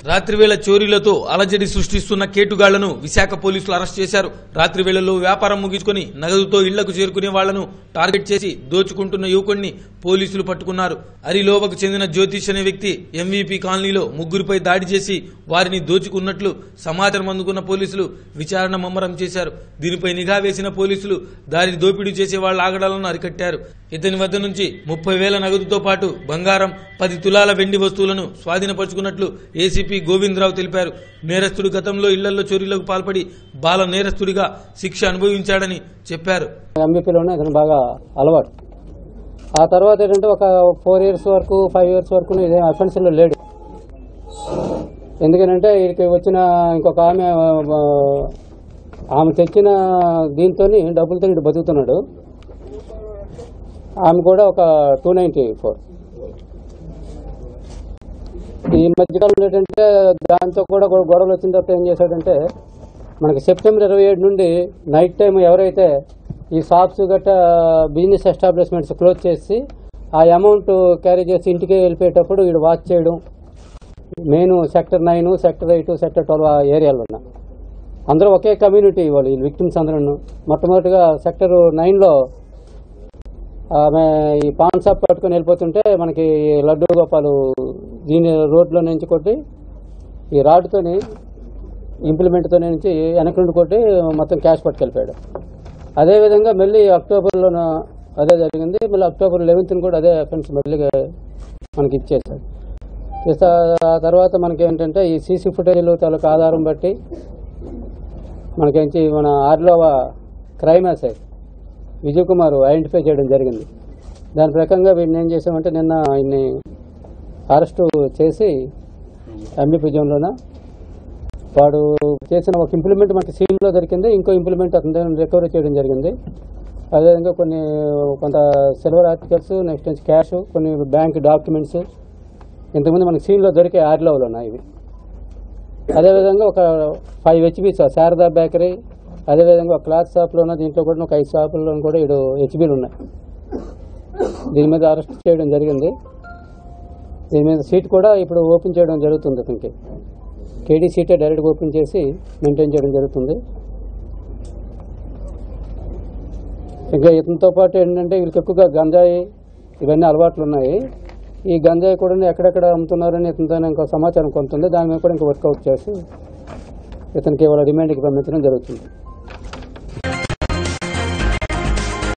రాత్రివేళ చోరీలతో అలజడి సృష్టిస్తున్న కేటుగాళ్లను విశాఖ పోలీసులు అరెస్ట్ చేశారు రాత్రి వేళల్లో వ్యాపారం ముగించుకొని నగదుతో ఇళ్లకు చేరుకునే వాళ్లను టార్గెట్ చేసి దోచుకుంటున్న యువకుడిని పోలీసులు పట్టుకున్నారు అరిలోవకు చెందిన జ్యోతిష్ అనే వ్యక్తి ఎంవీపీ కాలనీలో ముగ్గురిపై దాడి చేసి వారిని దోచుకున్నట్లు సమాచారం అందుకున్న పోలీసులు విచారణ ముమ్మరం చేశారు దీనిపై నిఘా వేసిన పోలీసులు దారిని దోపిడీ చేసే వాళ్ళ ఆగడాలను అరికట్టారు ఇతని వద్ద నుంచి ముప్పై వేల నగదుతో పాటు బంగారం పది తులాల వెండి వస్తువులను స్వాధీనపరుచుకున్నట్లు ఏసీపీ గోవిందరావు తెలిపారు నేరస్తుడు గతంలో ఇళ్లలో చోరీలకు పాల్పడి బాల నేరస్తుడిగా శిక్ష అనుభవించాడని చెప్పారు ఎంబీపీలోనే అతను బాగా అలవాటు ఆ తర్వాత ఏంటంటే ఒక ఫోర్ ఇయర్స్ వరకు ఫైవ్ ఇయర్స్ వరకు ఇదే అఫెన్స్లో లేడు ఎందుకనంటే వీరికి వచ్చిన ఇంకొక ఆమె ఆ, ఆమె తెచ్చిన దీంతో డబ్బులతో ఇటు బతుకుతున్నాడు ఆమె కూడా ఒక టూ నైంటీ ఫోర్ ఈ మధ్యకాలంలో ఏంటంటే దాంతో కూడా గొ- గొడవలు వచ్చిన తర్వాత ఏం చేశాడంటే మనకి సెప్టెంబర్ ఇరవై ఏడు నుండి నైట్ టైం ఎవరైతే ఈ షాప్స్ గట్ట బిజినెస్ ఎస్టాబ్లిష్మెంట్స్ క్లోజ్ చేసి ఆ అమౌంట్ క్యారీ చేసి ఇంటికి వెళ్ళిపోయేటప్పుడు వీడు వాచ్ చేయడం main sector nine sector eight sector twelve ఆ ఏరియాలో ఉన్న అందరూ ఒకే కమ్యూనిటీ వాళ్ళు ఈ విక్టిమ్స్ అందరూ మొట్టమొదటిగా సెక్టర్ నైన్లో ఆమె ఈ పాన్ షాప్ పట్టుకొని వెళ్ళిపోతుంటే మనకి లడ్డు గోపాలు దీని రోడ్లో నుంచి కొట్టి ఈ రాడ్తోని ఇంప్లిమెంట్తో నుంచి వెనక నుండి కొట్టి మొత్తం క్యాష్ పట్టుకెళ్ళిపోయాడు అదేవిధంగా మళ్ళీ అక్టోబర్లోన అదే జరిగింది మళ్ళీ అక్టోబర్ లెవెన్త్ని కూడా అదే అఫెన్స్ మళ్ళీ మనకి ఇచ్చేసాడు ఇస్తా- ఆ తర్వాత మనకి ఏంటంటే ఈ సీసీ ఫుటేజ్లు తాలూకు ఆధారం బట్టి మనకేంచి మన ఆర్లోవ crime SI Vijay Kumar identify చేయడం జరిగింది దాని ప్రకారంగా వీడిని ఏం చేసామంటే నిన్న ఆయన్ని అరెస్టు చేసి ఎంబీపీ జోన్లోన వాడు చేసిన ఒక ఇంప్లిమెంట్ మనకి సీన్లో దొరికింది ఇంకో ఇంప్లిమెంట్ అతని దగ్గర రికవరీ చేయడం జరిగింది అదేవిధంగా కొన్ని కొంత సిల్వర్ ఆర్టికల్స్ నెక్స్ట్ నుంచి క్యాష్ కొన్ని బ్యాంక్ డాక్యుమెంట్స్ ఇంతకుముందు మనకి సీన్లో దొరికే ఆర్లెవెల్ ఉన్నాయి ఇవి అదేవిధంగా ఒక ఫైవ్ హెచ్బీస్ శారదా బేకరీ అదేవిధంగా ఒక క్లాత్ షాప్లోన దీంట్లో కూడా ఒక ఐదు షాపుల్లో కూడా ఇడు హెచ్బీలు ఉన్నాయి దీని మీద అరెస్ట్ చేయడం జరిగింది దీని మీద సీట్ కూడా ఇప్పుడు ఓపెన్ చేయడం జరుగుతుంది అతనికి కేడీ సీటే డైరెక్ట్గా ఓపెన్ చేసి మెయింటైన్ చేయడం జరుగుతుంది ఇంకా ఇతనితో పాటు ఏంటంటే వీళ్ళకి ఎక్కువగా గంజాయి ఇవన్నీ అలవాట్లు ఉన్నాయి ఈ గంజాయి కూడా ఎక్కడెక్కడ అమ్ముతున్నారని ఇతనితో ఇంకా సమాచారం కొంత ఉంది దాని మీద కూడా ఇంకా వర్కౌట్ చేసి ఇతనికి ఇవాళ రిమాండ్కి పంపించడం జరుగుతుంది